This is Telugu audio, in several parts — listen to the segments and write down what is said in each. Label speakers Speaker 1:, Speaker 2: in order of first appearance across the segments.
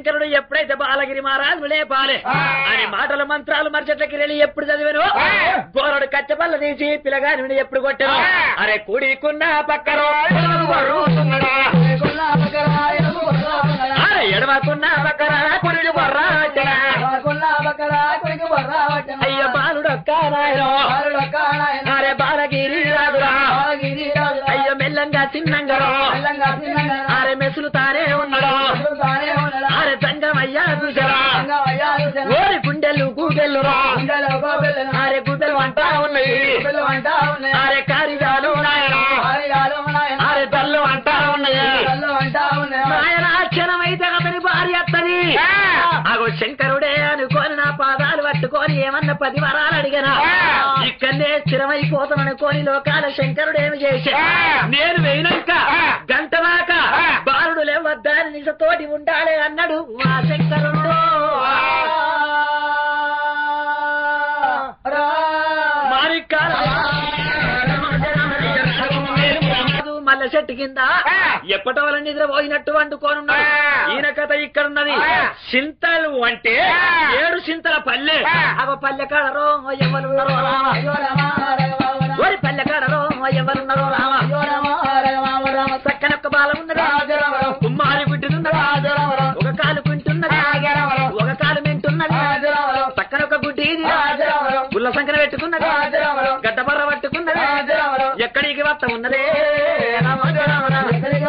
Speaker 1: శంకరుడు ఎప్పుడైతే బాలగిరి మహారాజు లేపాలే అని మాటలు మంత్రాలు మరుసట్లకి వెళ్ళి ఎప్పుడు చదివాను గోరడు కచ్చబల్ల తీసి పిల్లగాని ఎప్పుడు కొట్టాను అరే కుడికున్న పక్కన అరే ఎడమకున్న పక్కన కుడి బొర్రా వచ్చనా. అయ్య బాలుడొక్క నాయనో అరే బాలగిరి రాదురా అయ్య మెల్లంగా చిన్నంగరో అరే మెసులు తానే ఉన్నాడు అరే తంగమయ్యా చూసరా ఓరి గుండెలు గూడెల్లురా అరే గుడ్డలు అంటా ఉన్నాయి అరే కారిదాలు నాయనా అరే తల్లు అంటా ఉన్నాయి నాయన క్షణమైతే అతని భార్య అత్తది అగో శంకరుడే అనుకోని నా పాదాలు పట్టుకొని ఏమన్నా పది వరాలు అడిగనా ఇక్కడనే స్థిరమైపోతాననుకోని లోకాల శంకరుడేమి చేశా నేను వేయినాక గంట దాకా బాలుడు లేవద్దని నిజతోటి ఉండాలి అన్నాడు మా శంకరుడు మాణిక్యాల మల్ల చెట్టు కింద ఎప్పటి వల్ల నిద్రపోయినట్టు వండుకోనున్నాడు ఈయన కథ ఇక్కడున్నది చింతలు అంటే ఏడు చింతల పల్లె అవ పల్లె కాడరో ఎవరున్నారో రామ ఓరి పల్లె కాడరో ఎవరున్నారో రామ చక్కనొక్క బాల ఉన్నది కుమ్మారి గుడ్డినున్నది ఒక కాలు కుంటున్నది ఒక కాలు మెంటున్నది చక్కనొక్క గుడ్డి ఇది పుల్ల సంకన పెట్టుకున్నది గడ్డబర్ర పట్టుకున్నది ఎక్కడికి వత్త ఉన్నదే రామ రామ రామ.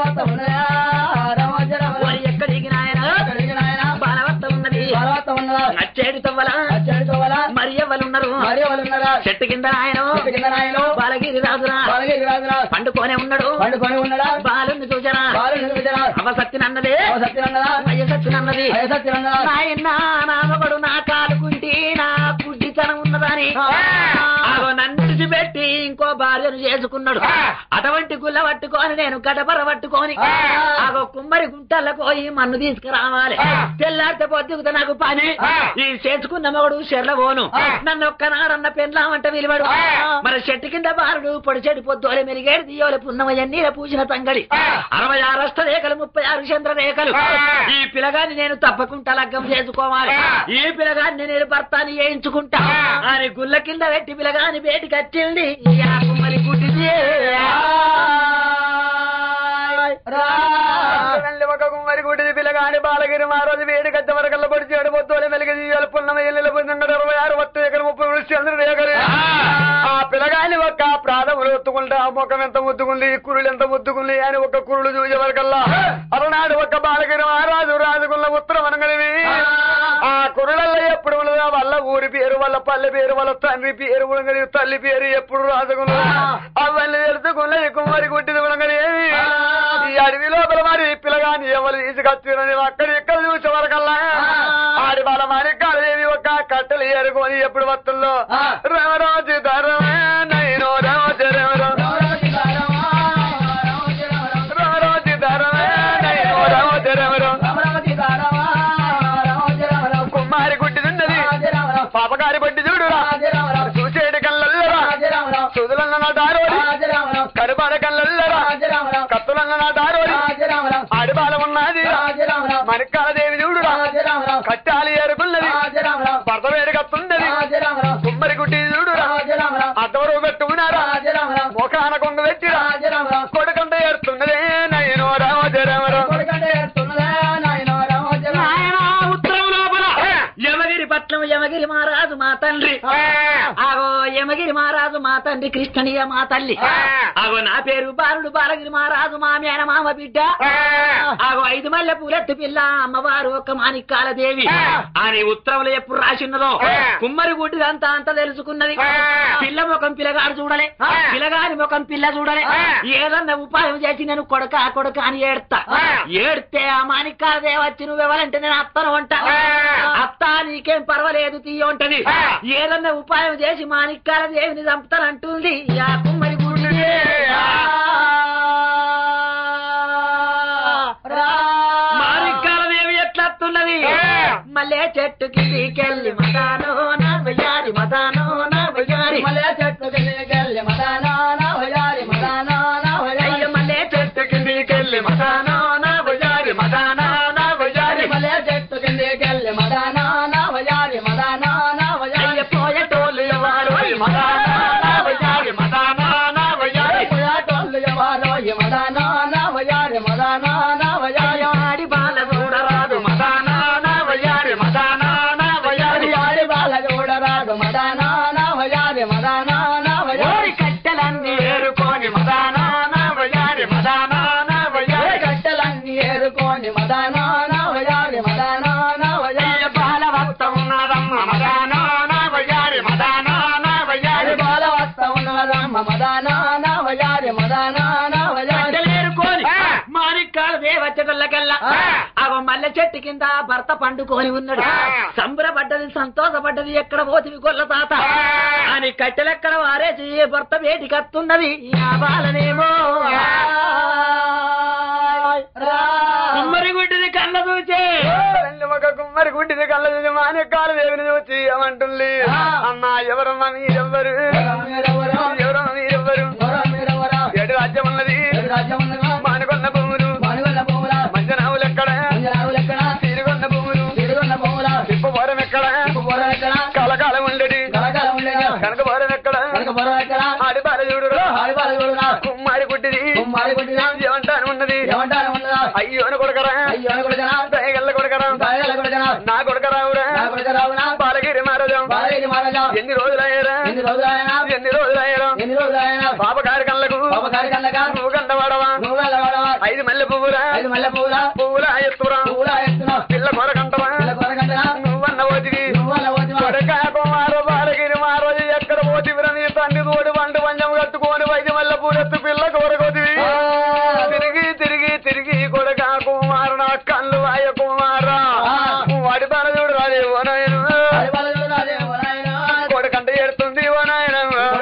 Speaker 1: ఓరి ఎక్కడికి నాయన బాలవత్త ఉన్నది నచ్చేడు తవ్వల మరి ఎవరున్నారు చెట్టు కింద ఆయన బాలగిరి రాజురా పండుకోనే ఉన్నాడు
Speaker 2: పండుకొని ఉన్నాడా
Speaker 1: బాలుని చూచరా
Speaker 2: బాలు నిలబెట్టరా
Speaker 1: అవసత్తినన్నదే
Speaker 2: సత్యనన్నదా
Speaker 1: అయ్యసత్తినన్నది
Speaker 2: సత్యనన్నదా
Speaker 1: నాయన నామగడు నా కాలుకుంటి నా గుడ్డితనం ఉన్నదని ఆగో నన్ను విడిచిపెట్టి ఇంకో భార్యను చేసుకున్నాడు అటువంటి గుల్ల పట్టుకొని నేను గడపర పట్టుకొని ఆగో కుమ్మరి గుంటలకు పోయి మన్ను తీసుకురావాలి తెల్లారితే పొద్దుకుతా నాకు పని ఈ చేసుకున్న మగడు చెర్ల పోను నన్ను ఒక్కనాడన్న పెండ్లామంట విలువడు మరి చెట్టు కింద బారుడు పొడి చెడు పొద్దులే మెరిగేడు దియోలే పున్నమయ్య నీల పూసిన తంగడి అరవై ఆరు అష్ట రేఖలు ముప్పై ఆరు చంద్ర రేఖలు ఈ పిలగాన్ని నేను తప్పకుండా లగ్గం చేసుకోవాలి ఈ పిలగాన్ని నేను భర్తాన్ని వేయించుకుంటా అని గుల్ల కింద పెట్టి పిలగాని బయటికి వచ్చింది ఆ కుమ్మరి గుడ్డిది
Speaker 2: తల్లి ఒక కుమ్మరి గుడిది పిల్లగాని బాలగిరి మహారాజు వేడి గద్ద వరకల్ల పొడి చేయడు పొద్దులే మెలిగి తీయాలి పున్నమ ఎల్లు పొందంగ ఇరవై ఆరు వత్తు ఎకరం ముప్పై వృష్టి చంద్రుడు ఎకరు ఆ పిల్లగాని ఒక్క ప్రాణములు ఒత్తుకుంటా ఆ ముఖం ఎంత ముద్దుకుంది ఈ కురులు ఎంత ముద్దుకుంది అని ఒక కురులు చూసే వరకల్లా అలనాడు ఒక బాలగిరి మహారాజు రాజుకున్న ఉత్తరం అనగలివి ఆ కురులల్లో ఎప్పుడు ఉన్నదా వాళ్ళ ఊరి పేరు వాళ్ళ పల్లె పేరు వాళ్ళ తండ్రి పేరు ఉనగలి తల్లి పేరు ఎప్పుడు రాజుకున్నదా అవన్నీ తెలుసుకున్నది కుమ్మరి గుడ్డిది ఉనగలి ఏమి ఈ అడవి లోపల మరి పిల్లగాని ఎవరు తీసుకొచ్చిరని అక్కడ ఇక్కడ చూసే వరకల్లా ఆడి వాళ్ళ మాణిక్యాలేవి ఒక కట్టెలు ఏరుకొని ఎప్పుడు వస్తుందో రమరాజు ధరమే నైనో రాజు రమరో రమరాజు ధరమే నైనో రాజు రమరో కుమ్మారి గుడ్డిదున్నది పాపగారి బడ్డి చూడురా చూసేటి కళ్ళల్లరా సుదులన్న నా దారోడి కడుపాడ కళ్ళల్లరా కత్తులన్న నా దారోడి ఆడిబాల ఉన్నది మణిక్కాల దేవి చూడురా కట్టాలి ఎరుగున్నది భర్త వేరు కత్తున్నది కుమ్మరి గుడ్డి చూడురా అద్దవరు పెట్టుకున్నారా ముఖాన కొంగ పెట్టిరా కొడుకంట ఏడుతున్నదే నయనో రామజరమరో
Speaker 1: నాయనా ఉత్తరం లోపల యమగిరి పట్నం యమగిరి మహారాజు మా తండ్రి ఆగో యమగిరి మహారాజు మా తండ్రి కృష్ణనీయ మా తల్లి ఆగో నా పేరు బాలుడు బాలగిరి మహారాజు మా మేన మామ బిడ్డ ఆగో ఐదు మల్లె పూలెత్తు పిల్ల అమ్మవారు ఒక మాణిక్కాల దేవి అని ఉత్తరంలో ఎప్పుడు రాసిన్నదో కుమ్మరి గుడ్డి అంతా అంత తెలుసుకున్నది పిల్ల ముఖం పిల్లగాడు చూడలే పిల్లగాని ముఖం పిల్ల చూడలే ఏదన్నా ఉపాయం చేసి నేను కొడక కొడక అని ఏడ్తా ఏడితే ఆ మాణిక్కాల దేవి వచ్చి నువ్వెవరంటే నేను అత్తను అంట అత్త నీకేం పర్వాలేదు తీయ ఉంటది ఏదన్నా ఉపాయం చేసి మాణిక్కాల దేవిని చంపుతానంటుంది ఆ కుమ్మరి గుడి మాణిక్కాల దేవి ఎట్లా వస్తున్నది మళ్ళీ చెట్టు కిందికెళ్ళి మదానో నా వయ్యారి మదానో నా వయ్యారి అయ్య మళ్ళీ చెట్టు కిందికెళ్ళి మదానో నా వయ్యారి మదానో నా వయ్యారి మల్లె చెట్టు కింద భర్త పండుకొని ఉన్నాడు సంబరపడ్డది సంతోషపడ్డది ఎక్కడ పోతివి గొల్ల తాత అని కట్టెలెక్కడ వారేసి భర్త వేటికి అత్తున్నది ఆ బాలనేమో కుమ్మరి గుడ్డిది కళ్ళ చూచే
Speaker 2: రెండు ఒక కుమ్మరి గుడ్డిది కళ్ళ చూసి మానెక్కాలు దేవుని చూసి ఏమంటుంది అమ్మా ఎవరమ్మా మీరెవ్వరు ఎవరమ్మా మీరెవ్వరు ఎటు రాజ్యం ఉన్నది మానుకొన్న భూములు మంజనావులు ఎక్కడ తీరుగొన్న భూములు తిప్పవరం ఎక్కడ కలకాలం ఉండేది కనకవరం ఎక్కడ ఆడి బాలజుడు కుమ్మారి గుడ్డిది ఏమంటాను ఉన్నది అయ్యో అని కొడకరా దయగల్ల కొడకరా నా కొడకరావురా బాలగిరి మహారాజం ఎన్ని రోజులయ్యారా ఎన్ని రోజులయ్యారా పాపగారి కళ్ళకు నువ్వు కండవాడవా ఐదు మల్లె పువ్వురా పువ్వులా ఎత్తురా పిల్ల కొరకంటవా నువ్వన్న ఓటివి కొడకా కుమారు బాలగిరి మహారాజు ఎక్కడ పోతివిరా నీ తండ్రి తోడి వంట పంచం కట్టుకొని వైద్య మల్లె పూరెత్తు పిల్ల కొరకొతివి తిరిగి తిరిగి తిరిగి కొడకా కుమారు నా కళ్ళు వాయ కుమారా వాడి బాలజుడు రాదే ఓ నాయన కొడకంట ఎడుతుంది ఓ నాయన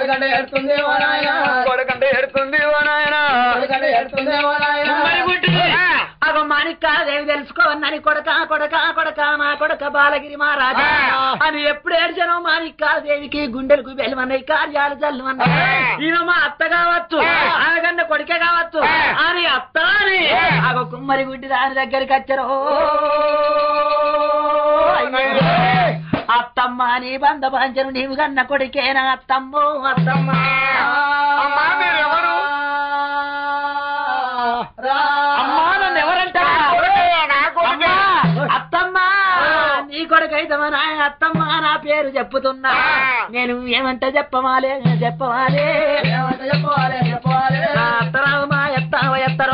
Speaker 2: కొడకంట ఎడుతుంది ఓ నాయన
Speaker 1: కుమ్మరి గుడ్డిది అగో మాణిక్క దేవి తెలుసుకోవన్నని కొడక కొడక కొడక మా కొడక బాలగిరి మహారాజా అని ఎప్పుడు ఏడ్చానో మాణిక్క దేవికి గుండెలకు బెల్లమన్నాయి కార్యాలు జల్లుమన్నాయి ఈయన మా అత్త కావచ్చు ఆగన్న కొడుకే కావచ్చు అని అత్త అని అగో కుమ్మరి గుడ్డి దాని దగ్గరికి వచ్చారు అత్తమ్మ నీ బంధ పంచరు నీవు కన్న కొడుకేనా అత్తమ్మో అత్తమ్మ
Speaker 2: అమ్మా మీరెవరు
Speaker 1: అమ్మా నన్ను ఎవరంటారు
Speaker 2: నా కొడుకే.
Speaker 1: అమ్మా, అత్తమ్మా నీ కొడుకైతే మా నాయన అత్తమ్మ నా పేరు చెప్పుతున్నా నేను ఏమంటే చెప్పమాలే చెప్పమాలే నా అత్తరావు మా ఎత్త ఎత్తరో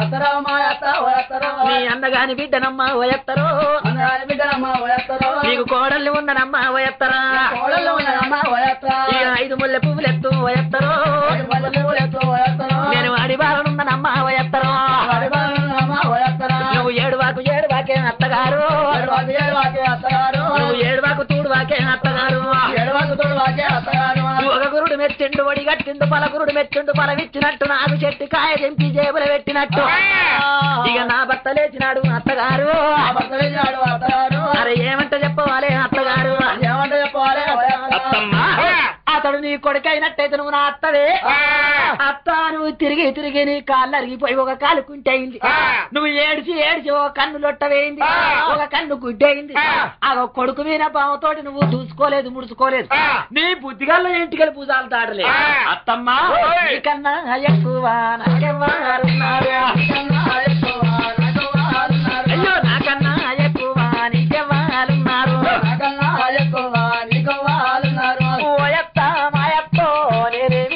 Speaker 1: నీ అన్నగాని బిడ్డనమ్మా వయత్తరో నీకు కోడళ్ళు ఉన్ననమ్మా వయత్తరా ఇక ఐదు ముల్లె పువ్వులు ఎత్తు వయత్తరో నేను అడి బాలనున్ననమ్మా వయత్తరో నువ్వు ఏడు వాకు ఏడు వాకే అత్తగారు నువ్వు ఏడు వాకు తూడు వాకే అత్తగారు ఒక గురుడు మెచ్చిండు ఒడి గట్టిండు పలగురుడు మెచ్చిండు పలవిచ్చినట్టు నాకు చెట్టు కాయ తెంపి జేబులు పెట్టినట్టు ఇక నా భర్త లేచినాడు అత్తగారు అరే ఏమంట చెప్పవాలి అత్తగారు
Speaker 3: ఏమంటే చెప్పాలి
Speaker 1: అత్తమ్మ అతడు నీ కొడుకైనట్టయితే నువ్వు నా అత్తవే అత్త నువ్వు తిరిగి తిరిగి నీ కాళ్ళు అరిగిపోయి ఒక కాలు కుంటయింది నువ్వు ఏడిచి ఏడిచి ఒక కన్ను లొట్టవేయింది ఒక కన్ను గుడ్డయింది ఆ ఒక కొడుకు మీద బావతోటి నువ్వు దూసుకోలేదు ముడుచుకోలేదు నీ బుద్ధిగల్ల ఇంటికెళ్ళి పూజాలు తాడలే అత్తమ్మ నీకన్నా ఎక్కువ నాకెవ్వరున్నారు అయ్యో నాకన్నా ఎక్కువ నీకెవ్వాలున్నారు ఓయత్త మాయత్తో నేనేమి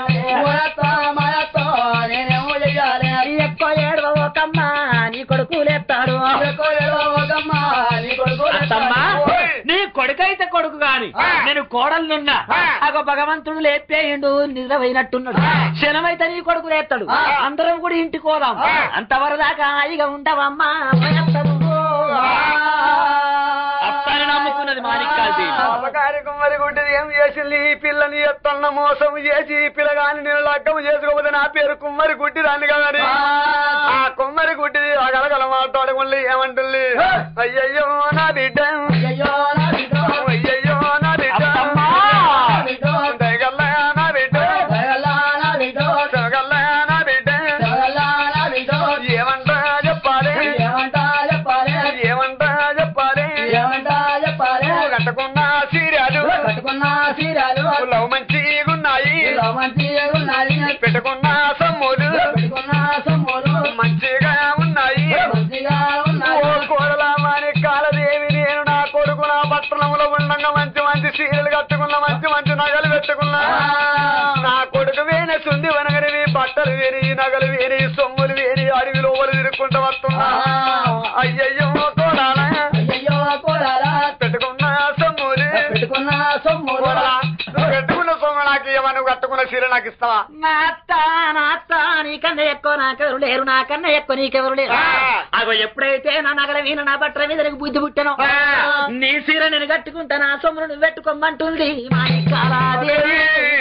Speaker 1: చెయ్యాలి ఎక్కువ ఏడవ ఒకమ్మ నీ కొడుకు లేస్తాడు అత్తమ్మా నీ కొడుకైతే కొడుకు గాని నేను కోడలున్నా అగో భగవంతుడు లేపేయిండు నిద్రపోయినట్టున్నాడు క్షణమైతే నీ కొడుకు లేస్తాడు అందరం కూడా ఇంటికి పోదాం అంతవరకు దాకా హాయిగా ఉండవమ్మా అత్తని నమ్ముకున్నది మాణిక్యాలది
Speaker 2: పాపకారి కుమ్మరి గుడ్డిది ఏం చేసింది ఈ పిల్లని ఎత్తన్న మోసం చేసి ఈ పిల్లగాని నేను లగ్గం చేసుకోకపోతే నా పేరు కుమ్మరి గుడ్డి దాన్ని కదని ఆ కుమ్మరి గుడ్డిది అగలగల మాట్లాడకుండా ఏమంటుంది అయ్యయ్యో నా బిడ్డ అయ్యయ్యో నా బిడ్డ
Speaker 1: అత్తమ్మా!
Speaker 2: దయగల్లా నా బిడ్డ దయగల్లా నా బిడ్డ ఏమంటా చెప్పాలి ఏమంటా చెప్పాలి కట్టుకున్న సీరియలు
Speaker 3: కట్టుకున్న సీరాలు
Speaker 2: లవ్ మంచిగున్నాయి
Speaker 3: మంచిగా ఉన్నాయి
Speaker 2: పెట్టుకున్న సమ్ములు
Speaker 3: పెట్టుకున్న సొమ్ములు
Speaker 2: మంచిగా ఉన్నాయి
Speaker 3: మంచిగా
Speaker 2: ఓ
Speaker 3: ఉన్నాయి
Speaker 2: కోడలామాని కాలదేవి నేను నా కొడుకు నా పట్టణంలో ఉండగా మంచి మంచి సీరియలు కట్టుకున్నా మంచి మంచి నగలు పెట్టుకున్నా నా కొడుకు వేనే సుంది వనగనివి బట్టలు వేరి నగలు వేరి సొమ్ములు వేరి అడవి లోపల తిరుక్కుంటూ వస్తున్నా అయ్యయ్యో కోడాలా
Speaker 3: అయ్యో కోడాలా
Speaker 2: పెట్టుకున్న సొమ్ములు
Speaker 3: పెట్టుకున్న సొమ్ములు
Speaker 2: కోడలా, నువ్వు పెట్టుకున్న సొమ్ము నాకు ఇవ్వ నువ్వు కట్టుకున్న సీర నాకు ఇస్తావా
Speaker 1: నా అత్త నా అత్త నీకన్నా ఎక్కువ నాకెవరు లేరు నాకన్నా ఎక్కువ నీకెవరు లేరు
Speaker 2: ఆ.
Speaker 1: అగో ఎప్పుడైతే నా నగల మీద నా బట్టల మీద నీకు బుద్ధి పుట్టాను
Speaker 2: ఆ.
Speaker 1: నీ సీర నేను కట్టుకుంటా నా సొమ్మును నువ్వు పెట్టుకోమంటుంది మాణిక్యాలాదేవి.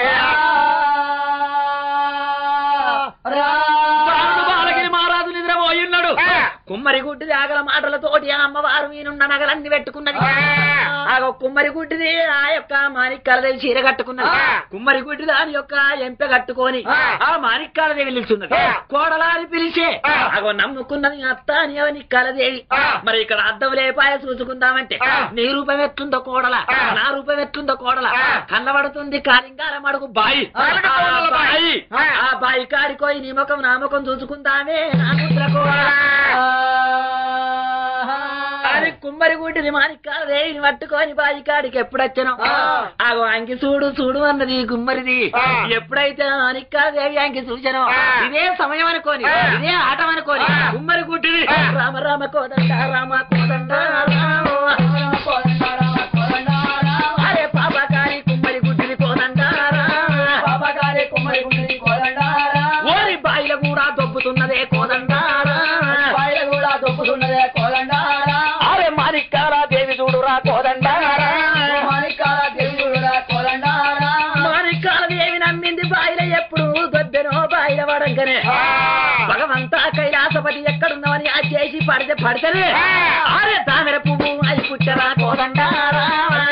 Speaker 1: బాలుడు బాలగిరి మహారాజు నిద్రపోయున్నాడు
Speaker 2: ఆ.
Speaker 1: కుమ్మరి గుడ్డిది ఆగల మాటలతోటి ఆ అమ్మవారు వీనున్న నగలన్నీ పెట్టుకున్నది
Speaker 2: ఆ.
Speaker 1: ఆగో కుమ్మరి గుడ్డిది ఆ యొక్క మాణిక్యాలదేవి చీర కట్టుకున్నది
Speaker 2: ఆ.
Speaker 1: కుమ్మరి గుడ్డి దాని యొక్క ఎంపె కట్టుకొని
Speaker 2: ఆ.
Speaker 1: ఆ మాణిక్యాలదేవి నిలుచున్నది
Speaker 2: ఆ.
Speaker 1: కోడలా అని పిలిచే
Speaker 2: ఆ.
Speaker 1: అగో నమ్ముకున్నది అత్త అని అవనిక్కాలదేవి
Speaker 2: ఆ.
Speaker 1: మరి ఇక్కడ అద్దం లేపాయ చూసుకుందామంటే
Speaker 2: ఆ.
Speaker 1: నీ రూపం ఎట్లుందో కోడల
Speaker 2: ఆ.
Speaker 1: నా రూపం ఎట్లుందో కోడల
Speaker 2: ఆ.
Speaker 1: కళ్ళబడుతుంది కాలింగారం అడుగు బాయి
Speaker 2: కాలింగ
Speaker 1: ఆ
Speaker 2: కోడల బాయి.
Speaker 1: బాయి
Speaker 2: ఆ.
Speaker 1: ఆ బాయి కాడికోయి నీ ముఖం నా ముఖం చూసుకుందామే నా ముద్ర కోడల అది కుమ్మరి గుడ్డిని మాణిక్యాలదేవిని పట్టుకొని బాయి కాడికి ఎప్పుడొచ్చను
Speaker 2: ఆ.
Speaker 1: ఆగో అంకి చూడు చూడు అన్నది కుమ్మరిది
Speaker 2: ఆ.
Speaker 1: ఎప్పుడైతే మాణిక్యాలదేవి అంకి చూసానో
Speaker 2: ఆ.
Speaker 1: ఇదే సమయం అనుకోని
Speaker 2: ఆ.
Speaker 1: ఇదే ఆటం అనుకోని
Speaker 2: ఆ.
Speaker 1: కుమ్మరి గుడ్డిది
Speaker 2: ఆ.
Speaker 1: రామ రామ కోదండ రామ కోదండ రామ అరే పాపకారి కుమ్మరి గుడ్డిని కోదండ ఓరి బాయిల కూడా దొబ్బుతున్నదే కోదండ అరే మాణిక్యాల దేవి చూడురా కోదండ మాణిక్యాల దేవి నమ్మింది బాయిల ఎప్పుడు దొబ్బెనో బాయిల వడంకనే భగవంతా కైలాసపతి ఎక్కడున్నావని ఆ చేసి పడితే పడితేనే
Speaker 2: ఆ.
Speaker 1: అరే తామెర పువ్వు అయి పుట్టరా కోదండారా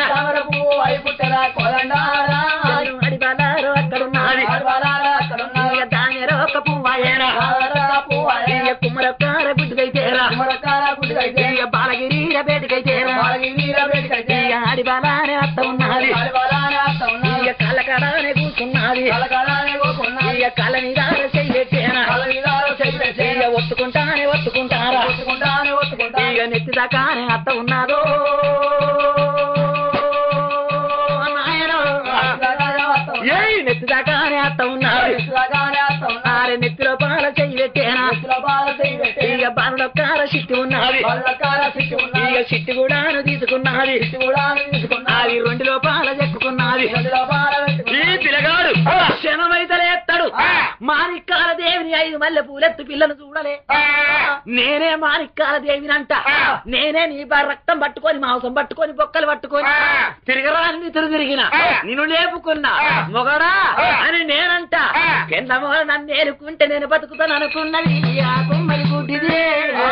Speaker 1: అడిబాలారు అక్కడున్నది ఇక తామెర ఒక పువ్వు అయ్యేనా ఇక కుమ్మరొక్కార గుడ్డుకైతేరా ఇక బాలగిరి బేటికైతేరా ఇక అడిబాలానే అత్త ఉన్నది ఇక కళ్ళకడానే కూర్చున్నది ఇక కళ్ళ మీద చెయ్యట్టేనా ఇక ఒత్తుకుంటానే ఒత్తుకుంటారా ఇక నెత్తి దాకానే అత్త ఉన్నాదో నాయనో. ఏయ్ నెత్తి దాకానే అత్త ఉన్నది ఆరే నెత్తిలో పాల చెయ్యి పెట్టేనా ఇక బాలొక్కార చిట్టి ఉన్నది ఇక చిట్టి కూడాను తీసుకున్నది అది రెండు లోపాల చెక్కున్నది ఈ పిల్లగాడు క్షణమైతలే ఎత్తాడు
Speaker 2: ఆ.
Speaker 1: మాణిక్కాల దేవిని ఐదు మల్లె పూలెత్తు పిల్లను చూడలే నేనే మాణిక్కాల దేవినంట
Speaker 2: ఆ.
Speaker 1: నేనే నీ బా రక్తం పట్టుకొని మాంసం పట్టుకొని బొక్కలు పట్టుకొని
Speaker 2: ఆ.
Speaker 1: తిరగరాని తిరుగు తిరిగిన
Speaker 2: ఆ.
Speaker 1: నిన్ను లేపుకున్నా
Speaker 2: ఆ.
Speaker 1: మొగడా
Speaker 2: ఆ.
Speaker 1: అని నేనంట
Speaker 2: ఆ.
Speaker 1: కింద మొగ నన్ను ఏరుకుంటే నేను బతుకుతాను అనుకున్నది ఆ కుమ్మరి గుడ్డిదే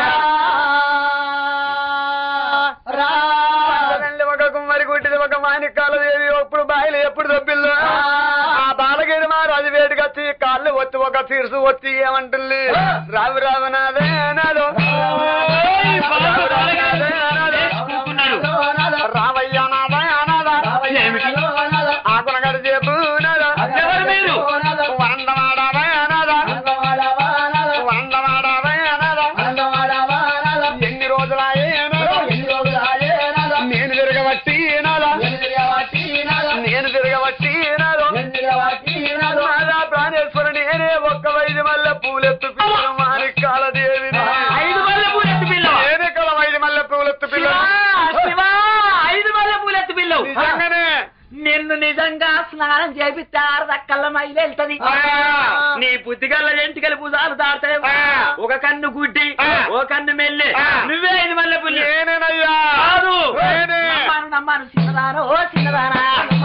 Speaker 2: తల్లి ఒక కుమ్మరి గుట్టిది ఒక మాణిక్యాల దేవి ఎప్పుడు బాయిలు ఎప్పుడు దొబ్బిల్లు ఆ బాలగిరి మహారాజు వేడికి వచ్చి కాళ్ళు వచ్చి ఒక తీర్సు వచ్చి ఏమంటుంది రావు రావు నాదే నాదో రావు రావు నాదే నాదో. రావయ్య నాదా నాదా ఆకునగడ చేపు నాదా
Speaker 1: ఎవరు మీరు?
Speaker 2: వందమాడావా నాదా వందమాడావా నాదా ఎన్ని రోజులాయే నాదా నేను తిరగబట్టి నాదా నేను తిరగబట్టి నాదో మాదా ప్రాణేశ్వరుని నేనే ఒక్క వైద్య మల్లె పూలెత్తు పిల్లలు మాణిక్కాల దేవిని
Speaker 1: ఐదు మల్లె పూలెత్తు పిల్లవ
Speaker 2: నేనే కల వైద్య మల్లె పూలెత్తు
Speaker 1: శివా,
Speaker 2: పిల్లలు
Speaker 1: శివా, ఐదు మల్లె పూలెత్తు పిల్లవు
Speaker 2: నిజంగానే
Speaker 1: నిన్ను నిజంగా స్నానం చేపిస్తే ఆరదక్కల్ల మైలు వెళ్తది
Speaker 2: ఆ.
Speaker 1: నీ బుద్ధిగల్ల ఎంటికల భుజాలు దాడతాయి
Speaker 2: ఆ.
Speaker 1: ఒక కన్ను గుడ్డి
Speaker 2: ఆ.
Speaker 1: ఓ కన్ను మెల్లి
Speaker 2: ఆ.
Speaker 1: నువ్వే ఐదు మల్లె పుల్లి
Speaker 2: నేనేనయ్యా
Speaker 1: కాదు
Speaker 2: నేనే
Speaker 1: నమ్మాను నమ్మాను చిన్నదాను ఓ చిన్నదానా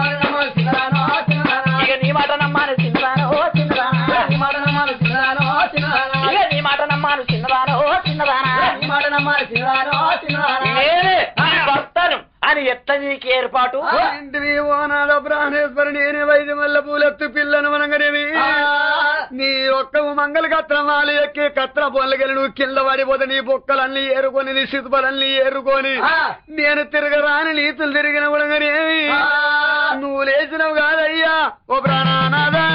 Speaker 1: ఇక నీ మాట నమ్మాను చిన్నదాను ఓ చిన్నదానా ఇక నీ మాట నమ్మాను చిన్నదాను ఓ చిన్నదానా నేనే నీ భర్తను అని ఎట్లా నీకు ఏర్పాటు
Speaker 2: ఇంటివి ఓనాద ప్రాణేశ్వరు నేనే వైద్య మల్లె పూలెత్తు పిల్లను మనగనేవి నీ ఒక్క మంగళ కత్రమాలు ఎక్కి కత్ర పొలగలి నువ్వు కింద పడిపోతే నీ బొక్కలన్నీ ఏరుకొని నీ సితుపలన్నీ ఏరుకొని నేను తిరగరాని నీతులు తిరిగిన ఉడగనేవి నువ్వు లేచినవు కాదయ్యా ఓ ప్రాణానాదా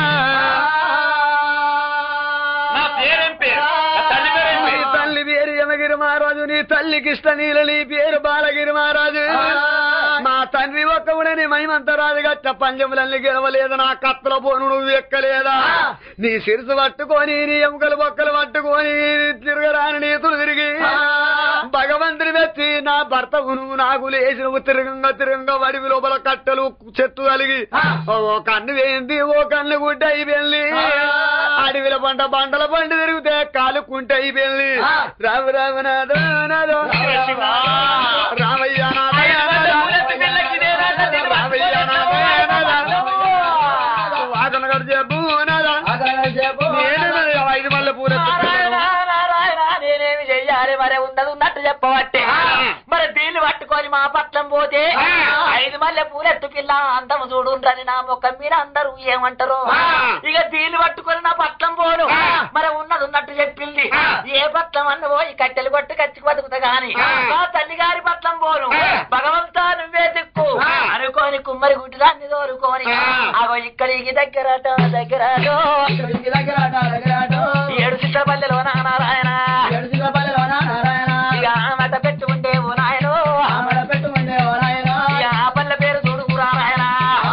Speaker 1: నా పేరేం పేరు నా తల్లి పేరేం
Speaker 2: నీ
Speaker 1: పేరు
Speaker 2: తల్లి పేరు యమగిరి మహారాజు నీ తల్లికి ఇష్ట నీల నీ పేరు బాలగిరి మహారాజు మా తండ్రి ఒక్కవుడే నీ మహిమంతరాజు గట్ట పంజములన్నీ గెలవలేదు నా కత్తల పోను నువ్వు ఎక్కలేదా నీ శిరసు పట్టుకొని నీ ఎముకలు బొక్కలు పట్టుకొని తిరగరాని నీతులు తిరిగి భగవంతుని మెచ్చి నా భర్త నువ్వు నాకు లేచి నువ్వు తిరగంగా తిరగంగా వడివి లోపల కట్టెలు చెట్టు కలిగి ఓ కన్ను వేయింది ఓ కన్ను గుడ్డ అయిపోయింది అడవిల పంట పంటల పంట తిరిగితే కాలు కుంట అయిపోయింది రామ రామనాథ నాథ. రామయ్య నాథ నాథ. రామయ్య నాథ నాథ. వాదన గారు చెప్పు నాథ. నేనే మరి ఐదు మల్లె పూల
Speaker 1: నేనేమి చెయ్యాలి మరి ఉన్నది ఉన్నట్టు చెప్పబట్టే మరి దీన్ని పట్టుకొని మా పట్లం పోతే ఐదు మల్లె పూలెత్తు పిల్ల అందం చూడుండ్రని నా ముఖం మీద అందరూ ఏమంటారు ఇక దీన్ని పట్టుకొని నా పట్లం పోను మరి ఉన్నది ఉన్నట్టు చెప్పింది ఏ పట్లం అన్న పోయి కట్టెలు కొట్టు కచ్చి బతుకుతా గాని మా తల్లి గారి పట్లం పోను భగవంతా నువ్వే దిక్కు అనుకోని కుమ్మరి గుడ్డి దాన్ని దోరుకోని అగో ఇక్కడికి దగ్గరట దగ్గరటో ఏడు చిత్తపల్లెలో నారాయణ ఇక మట పెట్టుకుంటే ఓ నాయనో ఇక ఆ పల్లె పేరు చూడు నారాయణ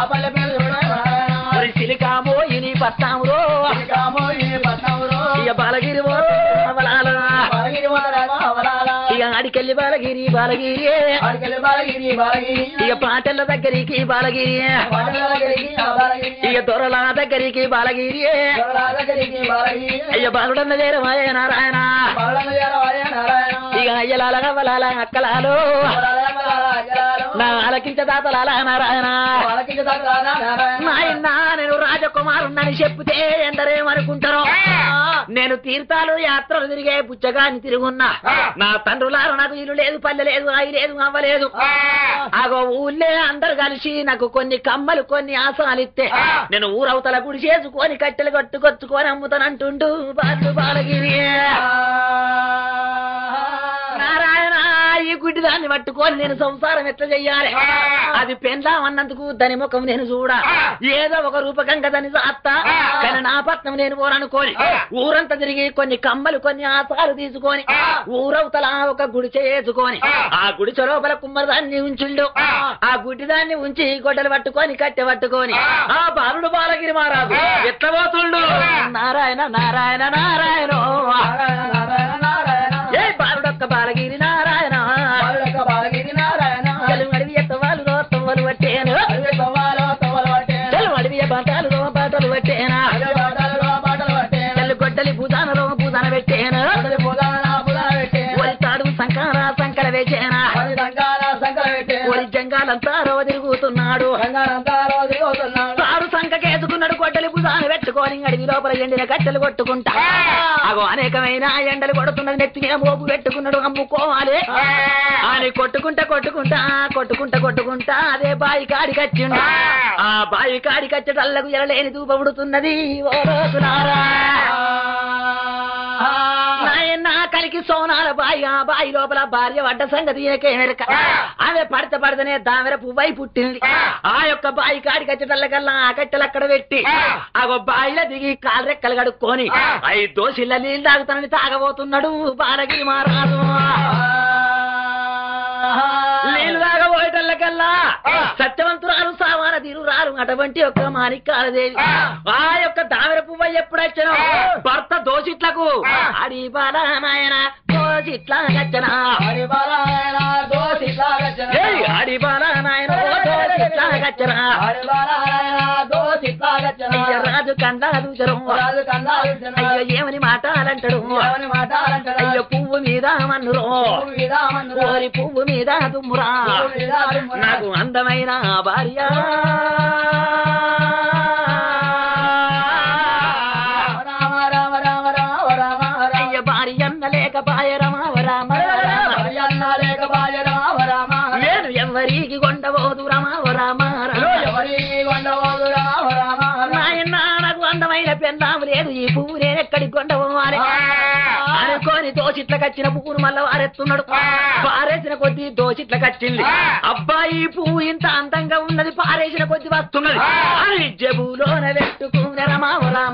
Speaker 1: మరి సిలికామో ఇని పట్టామురో ఇక బాలగిరి ఓ అవలాల. ఇక అడికెళ్ళి బాలగిరి బాలగిరి ఇక పాటల దగ్గరికి బాలగిరి ఇక దొరల దగ్గరికి బాలగిరి అయ్య బాలుడన్న వేరమాయ నారాయణ ఇక అయ్యలాల గవ్వలాల అక్కలాలు నా ఆలకించ దాతలాల నారాయణ నాయనా నేను రాజకుమారుణ్ణని చెప్తే ఎందరేమనుకుంటారో నేను తీర్థాలు యాత్రలు తిరిగే పుచ్చగాని తిరుగున్నా నా తండ్రులారు నాకు ఇల్లు లేదు పల్లె లేదు అయి లేదు అవ్వలేదు ఆగో ఊళ్ళే అందరు కలిసి నాకు కొన్ని కమ్మలు కొన్ని ఆసాలు ఇస్తే నేను ఊరవతల గుడి చేసుకొని కట్టెలు కట్టుకొచ్చుకొని అమ్ముతానంటుండు బాలు బాలగిరి నారాయణ ఈ గుడ్డి దాన్ని పట్టుకొని నేను సంసారం ఎట్లా చెయ్యాలి అది పెందామన్నందుకు దాని ముఖం నేను చూడ ఏదో ఒక రూపకంగా దాన్ని సాత్తా కానీ నా పట్నం నేను పోరనుకోని ఊరంతా తిరిగి కొన్ని కమ్మలు కొన్ని ఆసాలు తీసుకొని ఊరవతల ఒక గుడి చేసుకొని ఆ గుడిసె లోపల కుమ్మరి దాన్ని ఉంచుండు ఆ గుడ్డి దాన్ని ఉంచి గొడ్డలు పట్టుకొని కట్టె పట్టుకొని ఆ బాలుడు బాలగిరి మారాదు ఎట్లా పోతుండు నారాయణ నారాయణ నారాయణ ఏ బాలుడొక్క బాలగిరి నారాయణ తెలుగు అడవి ఎత్త వాళ్ళు తవ్వలు పట్టేను తెలుగు అడవి బాటలు బాటలు పట్టేనా తెల్లు గొడ్డలి భూదానలో భూదాన పెట్టేను ఒరి తాడు సంకార సంకర వేచేనా ఒరి జంగాలంతా రో తిరుగుతున్నాడు తాడు సంకకేసుకున్నాడు గొడ్డలి భుజాన పెట్టుకొని అడవి లోపల ఎండిన కట్టెలు కొట్టుకుంటా అగో అనేకమైన ఎండలు కొడుతున్నది నెత్తి మీద మోపు పెట్టుకున్నాడు అమ్ముకోవాలి అని కొట్టుకుంటా కొట్టుకుంటా కొట్టుకుంటా కొట్టుకుంటా అదే బాయి కాడి కచ్చిండు ఆ బాయి కాడి కచ్చటల్లకు ఎరలేని దూపబడుతున్నది ఓ రోజులారా నాయన కలికి సోనాల బాయి ఆ బాయి లోపల భార్య పడ్డ సంగతి ఈయనకే మెరక ఆమె పడితే పడితేనే దామెర పువ్వై పుట్టింది ఆ యొక్క బాయి కాడి కచ్చటల్లకల్లా ఆ కట్టెలు అక్కడ పెట్టి ఆ బాయిలో దిగి కాలు రెక్కలు కడుక్కొని ఐ దోషిల్ల నీళ్ళు తాగుతానని తాగబోతున్నాడు బాలగిరి మహారాజు నీళ్ళు తాగబోయేటల్లకల్లా సత్యవంతురాలు సామాన తీరు రారు అటువంటి యొక్క మాణిక్యాలదేవి ఆ యొక్క దామెర పువ్వ ఎప్పుడు వచ్చాను భర్త దోషిట్లకు అడి బాల నాయన దోషిట్ల గచ్చనా ఏయ్, అడి బాల నాయన ఓ దోషిట్ల గచ్చనా అయ్య రాజు కండా దూచరం అయ్యో ఏమని మాటాలంటాడు అయ్యో పువ్వు మీద మన్నురో ఓరి పువ్వు మీద దుమ్మురా నాకు అందమైన భార్య అయ్య భార్య అన్న లేక పాయ రమావ రామ నేను ఎవరికి కొండబోదు రమావ రామ నాయన నాకు అందమైన పెన్నాము లేదు ఈ పువ్వు నేను ఎక్కడికి కొండపోవాలి అనుకోని దోషిట్లకు వచ్చిన పువ్వును మళ్ళా వారెత్తున్నాడు పారేసిన కొద్దీ దోషిట్లకు వచ్చింది అబ్బాయి ఈ పువ్వు ఇంత అందంగా ఉన్నది పారేసిన కొద్ది వస్తున్నది అని జబులోన పెట్టుకుని రమావ రామ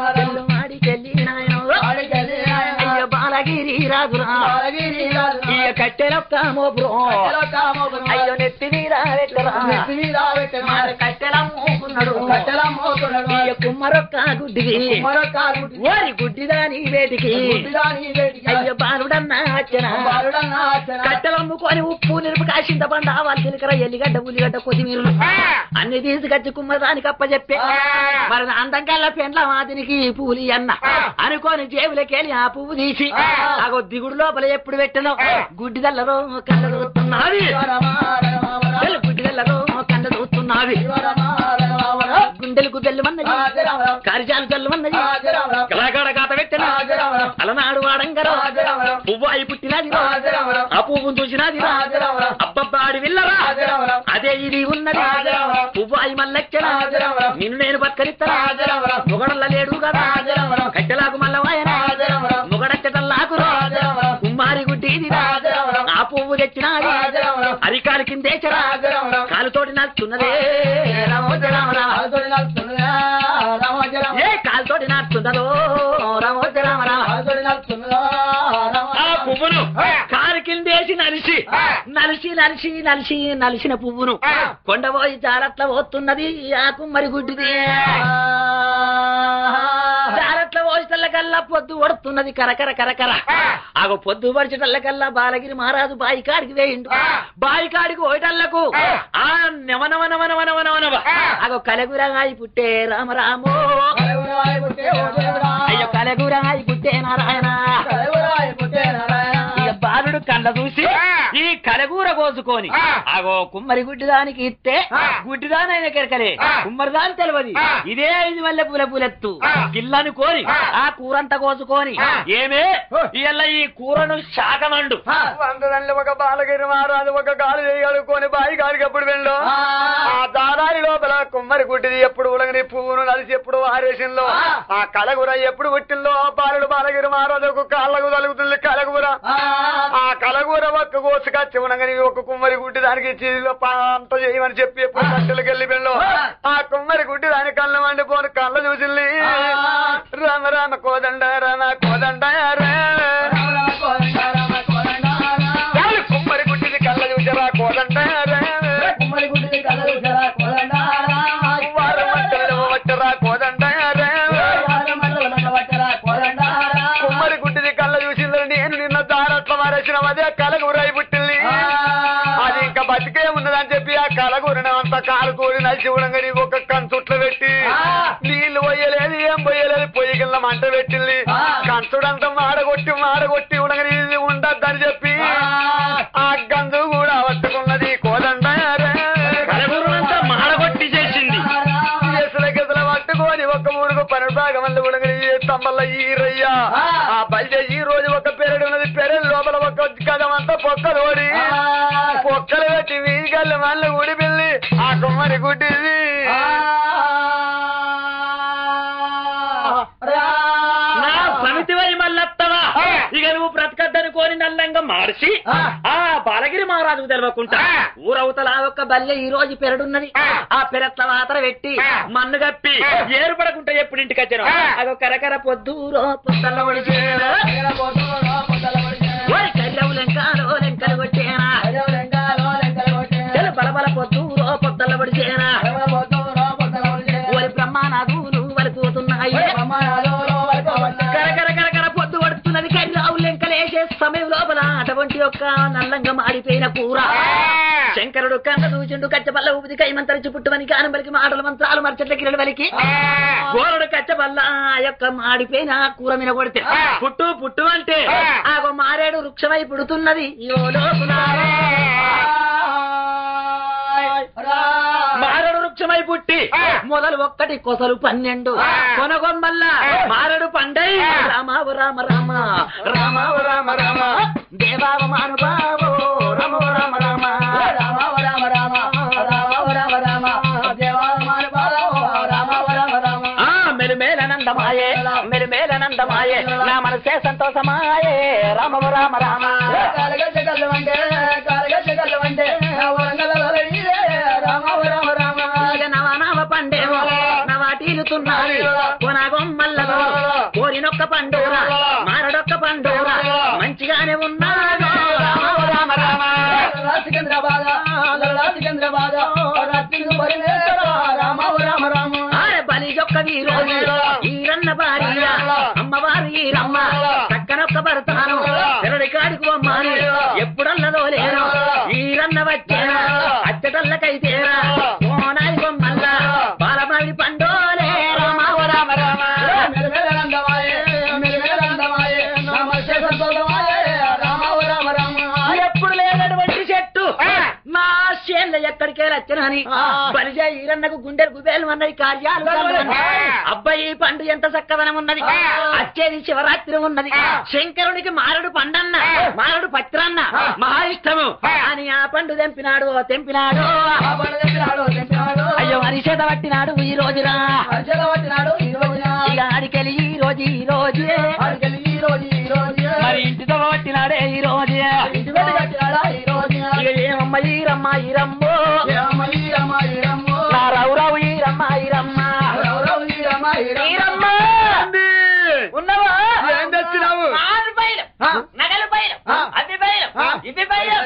Speaker 1: మాడికెళ్ళి నాయన అయ్య బాలగిరి రాజురా ఇక కట్టెలొక్క మోపురం అయ్యో నెత్తి మీద పెట్టరా మరి కట్టెల మోపున్నాడు ఇయ్య కుమ్మరొక్క గుడ్డికి ఓరి గుడ్డిదాని వేటికి అయ్యో బాలుడన్న అచ్చన కట్టెలమ్ముకొని ఉప్పు నిరుపు కాసింత పండు ఆవాలు చిలకర ఎల్లిగడ్డ ఉల్లిగడ్డ కొత్తిమీరలు అన్ని తీసుకొచ్చి కుమ్మరానికి అప్పచెప్పే మరి అందం కల్లా పెండ్ల మాదినికి పూలి అన్న అనుకోని జేబులకెళ్ళి ఆ పువ్వు తీసి అగో దిగుడు లోపల ఎప్పుడు పెట్టను గుడ్డిదల్లరో కళ్ళ చూస్తున్నది గుడ్డిదల్లరో కళ్ళ చూస్తున్నది గుండెలకు బెల్లమన్నది కరిచాలు చల్లమన్నది కళాకాడ కాత పెట్టిన అలనాడు వాడంగరా పువ్వు అయి పుట్టినది ఆ పువ్వును చూసినది అబ్బబ్బాడి విల్లరా అదే ఇది ఉన్నది పువ్వు అయి మల్లెచ్చన నిన్ను నేను బతకరిస్తాను మొగడల్ల లేడు కదా కట్టెలాకు మల్లవాయన మొగడచ్చటల్లాకు కుమ్మారి గుడ్డి ఇది ఆ పువ్వు తెచ్చినది అరికాలు కిందేచరా కాలుతోటి నచ్చున్నదే ఏ కాలుతోటి నచ్చున్నదో రామోజ రామ రామ ఆ పువ్వును కారు కిందేసి నలిసి నలిసి నలిసి నలిసి నలిసిన పువ్వును కొండపోయి జారట్ల పోతున్నది ఆ కుమ్మరి గుడ్డిది జారట్ల పోసేటల్లకల్లా పొద్దు ఒడుతున్నది కరకర కరకర ఆగో పొద్దు పడిచేటల్లకల్లా బాలగిరి మహారాజు బాయి కాడికి వేయిండు బాయి కాడికి పోయేటల్లకు ఆ నవ నవ నవ నవ నవ నవ నవ ఆగో కలగురాయి పుట్టే రామ రామో అయ్యో కలగురాయి పుట్టే నారాయణ ఇక బాలుడు కళ్ళ చూసి ఈ కలగూర కోసుకొని ఆగో కుమ్మరి గుడ్డిదానికి ఇస్తే గుడ్డిదానైన కెరకలే కుమ్మరిదాని తెలియదు ఇదే ఐదు మల్లె పూల పూలెత్తు గిల్లను కోరి ఆ కూరంతా కోసుకొని ఏమే ఇయ్యాల ఈ కూరను శాకమండు
Speaker 2: వందదండ్లు ఒక బాలగిరి మహారాజు ఒక గాలి చేయగలుగుకొని బాయి గాలికి ఎప్పుడు వెళ్ళు ఆ దారారి లోపల కుమ్మరి గుడ్డిది ఎప్పుడు ఉలగని పువ్వును నలిసి ఎప్పుడు ఆరేసిందో ఆ కలగుర ఎప్పుడు పుట్టిందో ఆ బాలుడు బాలగిరి మహారాజు ఒక కాళ్ళకు తలుగుతుంది కలగుర ఆ కలగూర ఒక్క కోసుకొచ్చి ఉండగాని ఒక కుమ్మరి గుడ్డి దానికి ఇచ్చి అంత చేయమని చెప్పి ఎప్పుడు కట్టెలకు వెళ్ళి వెళ్ళు ఆ కుమ్మరి గుడ్డి దాని కళ్ళ మండిపోని కళ్ళ చూసింది రామ రామ కోదండ రామ కోదండ చాలు కుమ్మరి గుడ్డిది కళ్ళ చూసారా కోదండ వారం మంటలు వచ్చరా కోదండ కుమ్మరి గుడ్డిది కళ్ళ చూసిందని నేను నిన్న దారట్ల మారేసిన అదే కలగూరై పుట్టింది అది ఇంకా బతికే ఉన్నదని చెప్పి ఆ కలగూరిన అంత కాలుకూరి నలిచి ఉండగాని ఒక కంచుట్లో పెట్టి నీళ్లు పోయలేదు ఏం పోయలేదు పొయ్యి కింద మంట పెట్టింది కంచుడంతా మాడగొట్టి మాడగొట్టి ఉండగాని ఇది ఉండద్దని చెప్పి ఆ గంజు కూడా పట్టుకున్నది కోదండ
Speaker 1: కలగూరనంతా మాడగొట్టి చేసింది
Speaker 2: ఎసల గెసల పట్టుకొని ఒక ఊరుకు పన్నెండు భాగం మంది ఉండగాని తమ్మల్ల ఈరయ్య ఆ బయట ఈ రోజు ఒక పెరడు ఉన్నది పెరడు లోపల ఒక కదమంతా పొక్కలు ఓడి పొక్కలు పెట్టి వీగల్లు మళ్ళీ ఉడిపిల్లి ఆ కుమ్మరి గుడ్డిది
Speaker 1: నా సమితివై మల్లత్తవా ఇక నువ్వు బ్రతకద్దని కోరి నల్లంగా మార్చి ఆ బాలగిరి మహారాజుకు తెలవకుంటా ఊరవతల ఆ ఒక్క బల్లె ఈ రోజు పెరడున్నది ఆ పెరట్ల మాత్ర పెట్టి మన్ను కప్పి ఏర్పడకుంటా ఎప్పుడు ఇంటికి వచ్చాను అదో కరకర పొద్దు పొద్దల్ల ఒడిచేరా ఓయ్ కర్రవు లెంకాలో లెంకలు కొట్టేనా చెలు బలబల పొద్దు పొద్దల్ల ఒడిచేనా ఓరి బ్రహ్మానాదులు వలిపోతున్నాయి కరకర కరకర పొద్దు పడుతున్నది కర్రావు లెంకలేసే సమయం లోపల అటువంటి యొక్క నల్లంగా మాడిపోయిన కూర శంకరుడు కన్న దూచుండు కచ్చబల్ల ఊపిది కైమంతరిచి పుట్టుమని కానంబలికి మాటలు మంత్రాలు మరచట్ల కిరడు వలికి గోరుడు కచ్చబల్ల ఆ యొక్క మాడిపోయిన కూర మీద కొడితే పుట్టు పుట్టు అంటే ఆ మారేడు వృక్షమై పుడుతున్నది యో లోకులారా. మారడు వృక్షమై పుట్టి మొదలు ఒక్కటి కొసలు పన్నెండు కొనగొమ్మల్ల మారడు పండై రామావు రామ రామ రామావు రామ రామ దేవావ మానుభావో రమో రామ రామ ఆ మెరుమేలనందమాయే మెరుమేలనందమాయే నా మనసే సంతోషమాయే రామవ రామ రామ ఇక నవ నవ పండేమో నవాటీలుతున్నాయి కొనగొమ్మల్లలో కోరినొక్క పండుగ మారడొక్క పండుగ మంచిగానే ఉన్నాడు రామవ రామ
Speaker 3: సికింద్రాబాద్ లల్లా సికింద్రాబాద్ రత్తింగు పరిమేశ్వర రామ రామ రామ
Speaker 1: ఆరే బలి యొక్క వీరోజు ఈరన్న భార్య అమ్మవారు ఈరమ్మ చక్కనొక్క భర్తాను తెరడి కాడికి అమ్మాని ఎప్పుడన్నదో లేను ఈరన్న వచ్చేనా అచ్చటల్లకైతేరా ఓనాయి బొమ్మల్ల బాలమావిడి పండోలే రామ ఓ రామ రామ
Speaker 3: మెరుమెరందమాయే మెరుమెరందమాయే నమస్తే సంతోషమాయే రామ రామ రామ
Speaker 1: ఎప్పుడు లేనటువంటి చెట్టు నా చేన్ల ఎక్కడికే వచ్చినని
Speaker 3: ఆ.
Speaker 1: బలిజ ఈరన్నకు గుండెలు గుబేలు అన్నది కార్యాలు కలుగునని. అబ్బాయి ఈ పండు ఎంత చక్కదనం ఉన్నది
Speaker 3: ఆ.
Speaker 1: వచ్చేది శివరాత్రి ఉన్నది
Speaker 3: ఆ.
Speaker 1: శంకరునికి మారడు పండన్న మారడు పత్రన్న
Speaker 3: ఆ.
Speaker 1: మహా ఇష్టము
Speaker 3: ఆ.
Speaker 1: అని ఆ పండు తెంపినాడు తెంపినాడు
Speaker 3: ఆ బండ తెచ్చినాడు తెచ్చినాడు
Speaker 1: అయ్యో అని చేత పట్టినాడు ఈ రోజురా
Speaker 3: అర్చన వచ్చినాడు ఈ రోజున
Speaker 1: ఇక ఆడికెళ్ళి ఈ రోజు ఈ రోజే
Speaker 3: ఆడికెళ్ళి ఈ రోజు ఈ రోజు
Speaker 1: మరి ఇంటితో పట్టినాడే ఈ రోజే
Speaker 3: ఇంటి పెట్టి కట్టినాడా ఈ రోజు
Speaker 1: ఇక ఏమమ్మ ఈరమ్మ ఈరమ్మో
Speaker 3: ఏమమ్మ ఈ రమ్మ ఈ రమ్మ
Speaker 1: నా రౌరావు ఈరమ్మ ఈరమ్మ
Speaker 3: ఎవరెవరు ఈ రమ్మ ఈ రమ్మ
Speaker 1: ఈరమ్మ
Speaker 2: ఏంది?
Speaker 1: ఉన్నవా
Speaker 2: ఏం తెచ్చినావు
Speaker 1: ఆరు బయలు
Speaker 3: ఆ.
Speaker 1: నగలు బయలు
Speaker 3: ఆ.
Speaker 1: అవి బయలు
Speaker 3: ఆ.
Speaker 1: ఇవి బయలు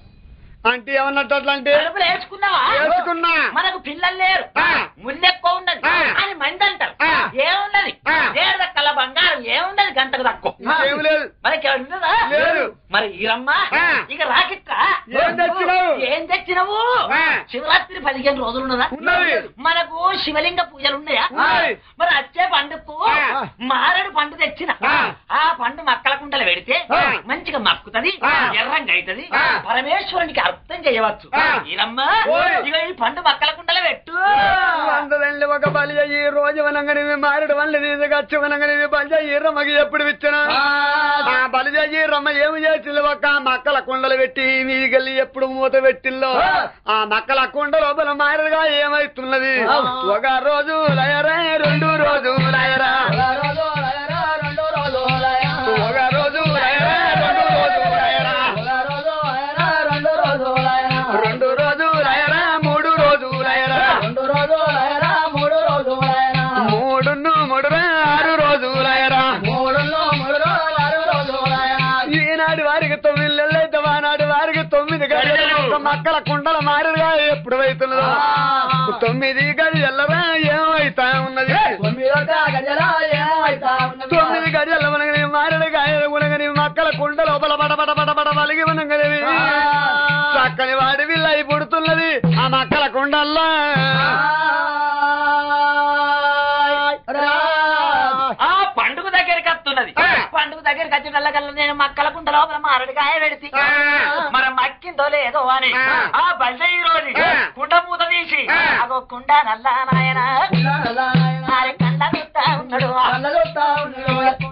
Speaker 2: అంటే ఏమన్నట్టు అట్లా అంటే
Speaker 1: కడుపులు వేసుకున్నావా
Speaker 2: వేసుకున్నా
Speaker 1: మనకు పిల్లలు లేరు
Speaker 2: ఆ.
Speaker 1: ముల్లెక్కువ ఉన్నది
Speaker 2: ఆ.
Speaker 1: అని మంది అంటారు
Speaker 2: ఆ.
Speaker 1: ఏమున్నది
Speaker 2: ఆ.
Speaker 1: ఏడు దక్కల బంగారం ఏమున్నది గంటకు తక్కువ
Speaker 2: ఇంకేం లేదు
Speaker 1: మనకి ఉన్నదా
Speaker 2: లేదు.
Speaker 1: మరి ఈరమ్మ
Speaker 2: ఆ.
Speaker 1: ఇక రాకిట్ట
Speaker 2: ఏం తెచ్చినావు?
Speaker 1: ఏం తెచ్చినావు
Speaker 2: ఆ.
Speaker 1: శివరాత్రి పదిహేను రోజులు ఉన్నదా
Speaker 2: ఉన్నది.
Speaker 1: మనకు శివలింగ పూజలు ఉన్నాయా
Speaker 2: ఉన్నాయి.
Speaker 1: మరి వచ్చే పండుకు
Speaker 2: ఆ.
Speaker 1: మారడు పండు తెచ్చిన
Speaker 2: ఆ.
Speaker 1: ఆ పండు మక్కల కుండలు పెడితే
Speaker 2: ఆ.
Speaker 1: మంచిగా మక్కుతది
Speaker 2: ఆ.
Speaker 1: ఎర్రంగా అవుతది
Speaker 2: ఆ.
Speaker 1: పరమేశ్వరునికి అర్థం చేయవచ్చు
Speaker 2: ఆ.
Speaker 1: ఈరమ్మ
Speaker 2: ఓయ్.
Speaker 1: ఇక ఈ పండు మక్కల కుండలు పెట్టు
Speaker 2: వందదండి ఒక బలి ఈ రోజు వనంగని మారడు వల్లి తీసుకొచ్చి వనంగని బలి ఈ రమ్మకి ఎప్పుడు ఇచ్చిన ఆ బలి ఈ రమ్మ ఏమి చేసింది ఒక మక్కల కుండలు పెట్టి మీదికెళ్ళి ఎప్పుడు మూత పెట్టిల్లో ఆ మక్కల కుండ లోపల మారడుగా ఏమైతున్నది ఒక రోజు లయరా రెండు రోజు లయరా
Speaker 3: రోజు లయరా, రెండో రోజు లయరా.
Speaker 2: ఒక రోజు లయరా రెండు రోజు లయరా
Speaker 3: రోజు లయరా, రెండో రోజు లయరా.
Speaker 2: రెండు రోజు లయరా మూడు రోజు లయరా
Speaker 3: రెండు రోజు లయరా, మూడు రోజు లయరా.
Speaker 2: మూడును మూడురా ఆరు రోజు లయరా
Speaker 3: మూడులో మూడు రోజు, ఆరు రోజు లయరా.
Speaker 2: ఈనాడు వారికి తొమ్మిది నెలలు అయితే వానాడు వారికి తొమ్మిది గడియలు ఒక మక్కల కుండల మారుగా ఎప్పుడు అవుతున్నదో తొమ్మిది గడియల్లరా ఏమైతా ఉన్నది
Speaker 3: తొమ్మిది ఒక గడియల ఏమైతా ఉన్నది?
Speaker 2: తొమ్మిది గడియల్ల మనగని మారడు గాయలు ఉనగని మక్కల కుండ లోపల బడ బడ బడ బడ వలిగి ఉనగనివి చక్కని వాడి విల్లయి పుడుతున్నది ఆ మక్కల కుండల్లా
Speaker 3: రా.
Speaker 1: ఆ పండుగ దగ్గరికి వస్తున్నది
Speaker 2: ఆ.
Speaker 1: పండుగ దగ్గరికి వచ్చినల్లకల్లా నేను మక్కల కుండ లోపల మారడికాయ పెడితే
Speaker 2: ఆ.
Speaker 1: మరి మక్కిందో లేదో అని
Speaker 2: ఆ.
Speaker 1: ఆ బల్ల ఈ రోజు
Speaker 2: ఆ.
Speaker 1: కుండ మూత తీసి
Speaker 2: ఆ.
Speaker 1: అగో కుండ నల్ల నాయన
Speaker 3: ఇలా అలా నాయనా.
Speaker 1: ఆరి కండ ఉన్నాడు
Speaker 3: కళ్ళ చూస్తా ఉన్నాడు.